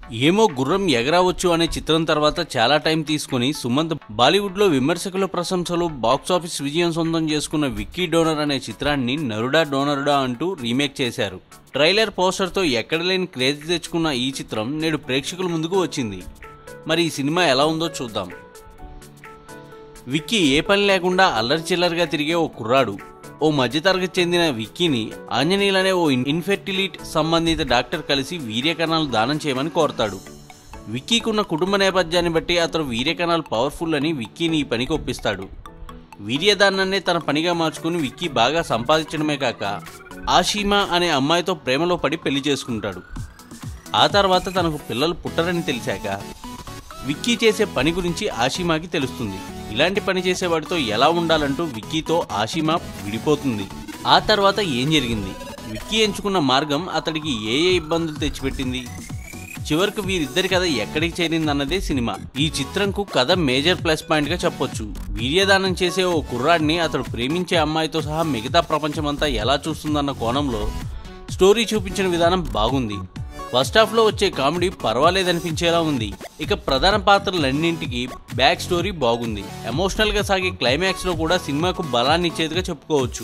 ఏమో గుర్రం ఎగరవచ్చు అనే చిత్రం తర్వాత చాలా టైం తీసుకుని సుమంత్ బాలీవుడ్లో విమర్శకుల ప్రశంసలు బాక్సాఫీస్ విజయం సొంతం చేసుకున్న విక్కీ డోనర్ అనే చిత్రాన్ని నరుడా డోనరుడా అంటూ రీమేక్ చేశారు ట్రైలర్ పోస్టర్తో ఎక్కడ లేని క్రేజ్ తెచ్చుకున్న ఈ చిత్రం నేడు ప్రేక్షకుల ముందుకు వచ్చింది మరి ఈ సినిమా ఎలా ఉందో చూద్దాం విక్కీ ఏ పని లేకుండా అల్లరి చిల్లరగా తిరిగే ఓ కుర్రాడు ఓ మధ్యతరగతి చెందిన విక్కీని ఆంజనేయులు అనే ఓ ఇన్ఫెర్టిలిట్ సంబంధిత డాక్టర్ కలిసి వీర్యకణాలు దానం చేయమని కోరతాడు విక్కీకున్న కుటుంబ నేపథ్యాన్ని బట్టి అతను వీర్యకణాలు పవర్ఫుల్ అని విక్కీని ఈ పనికి ఒప్పిస్తాడు వీర్యదానాన్నే తన పనిగా మార్చుకుని విక్కీ బాగా సంపాదించడమే కాక ఆషీమా అనే అమ్మాయితో ప్రేమలో పడి పెళ్లి చేసుకుంటాడు ఆ తర్వాత తనకు పిల్లలు పుట్టరని తెలిసాక విక్కీ చేసే పని గురించి ఆషిమాకి తెలుస్తుంది ఇలాంటి పని చేసేవాడితో ఎలా ఉండాలంటూ విక్కీతో ఆషిమా విడిపోతుంది ఆ తర్వాత ఏం జరిగింది విక్కీ ఎంచుకున్న మార్గం అతడికి ఏ ఏ ఇబ్బందులు తెచ్చిపెట్టింది చివరికి వీరిద్దరి కథ ఎక్కడికి చేరిందన్నదే సినిమా ఈ చిత్రంకు కథ మేజర్ ప్లస్ పాయింట్ గా చెప్పొచ్చు వీర్యదానం చేసే ఓ కుర్రాడిని అతడు ప్రేమించే అమ్మాయితో సహా మిగతా ప్రపంచమంతా ఎలా చూస్తుందన్న కోణంలో స్టోరీ చూపించిన విధానం బాగుంది ఫస్ట్ హాఫ్ లో వచ్చే కామెడీ పర్వాలేదనిపించేలా ఉంది ఇక ప్రధాన పాత్రలన్నింటికి బ్యాక్ స్టోరీ బాగుంది ఎమోషనల్ గా సాగే క్లైమాక్స్ లో కూడా సినిమాకు బలాన్ని ఇచ్చేదిగా చెప్పుకోవచ్చు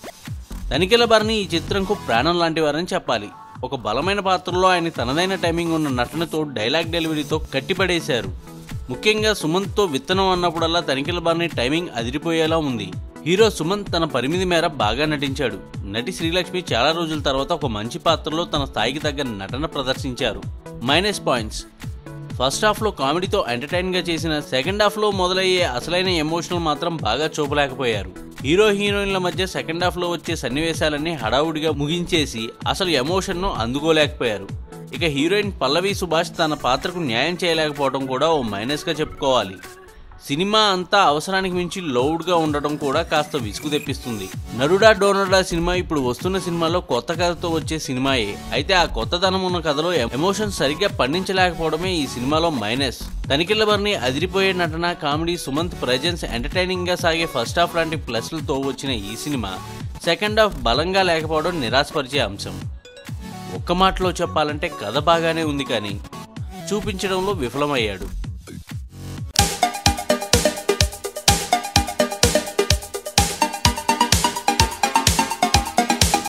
తనిఖీల భరణి ఈ చిత్రంకు ప్రాణం లాంటి వారని చెప్పాలి ఒక బలమైన పాత్రలో ఆయన తనదైన టైమింగ్ ఉన్న నటనతో డైలాగ్ డెలివరీతో కట్టిపడేశారు ముఖ్యంగా సుమంత్తో విత్తనం అన్నప్పుడల్లా తనిఖీల భరణి టైమింగ్ అదిరిపోయేలా ఉంది హీరో సుమంత్ తన పరిమితి మేర బాగా నటించాడు నటి శ్రీలక్ష్మి చాలా రోజుల తర్వాత ఒక మంచి పాత్రలో తన స్థాయికి తగ్గ నటన ప్రదర్శించారు మైనస్ పాయింట్స్ ఫస్ట్ హాఫ్లో కామెడీతో ఎంటర్టైన్గా చేసిన సెకండ్ హాఫ్లో మొదలయ్యే అసలైన ఎమోషనల్ మాత్రం బాగా చూపలేకపోయారు హీరో హీరోయిన్ల మధ్య సెకండ్ హాఫ్లో వచ్చే సన్నివేశాలన్నీ హడావుడిగా ముగించేసి అసలు ఎమోషన్ను అందుకోలేకపోయారు ఇక హీరోయిన్ పల్లవి సుభాష్ తన పాత్రకు న్యాయం చేయలేకపోవడం కూడా ఓ మైనస్గా చెప్పుకోవాలి సినిమా అంతా అవసరానికి మించి లౌడ్గా ఉండడం కూడా కాస్త విసుగు తెప్పిస్తుంది నరుడా డోనరుడా సినిమా ఇప్పుడు వస్తున్న సినిమాలో కొత్త కథతో వచ్చే సినిమాయే అయితే ఆ కొత్తదనం ఉన్న కథలో ఎమోషన్ సరిగ్గా పండించలేకపోవడమే ఈ సినిమాలో మైనస్ తనిఖీల బర్ని అదిరిపోయే నటన కామెడీ సుమంత్ ప్రజెన్స్ ఎంటర్టైనింగ్ గా సాగే ఫస్ట్ హాఫ్ లాంటి ప్లస్లతో వచ్చిన ఈ సినిమా సెకండ్ హాఫ్ బలంగా లేకపోవడం నిరాశపరిచే అంశం ఒక్క మాటలో చెప్పాలంటే కథ బాగానే ఉంది కానీ చూపించడంలో విఫలమయ్యాడు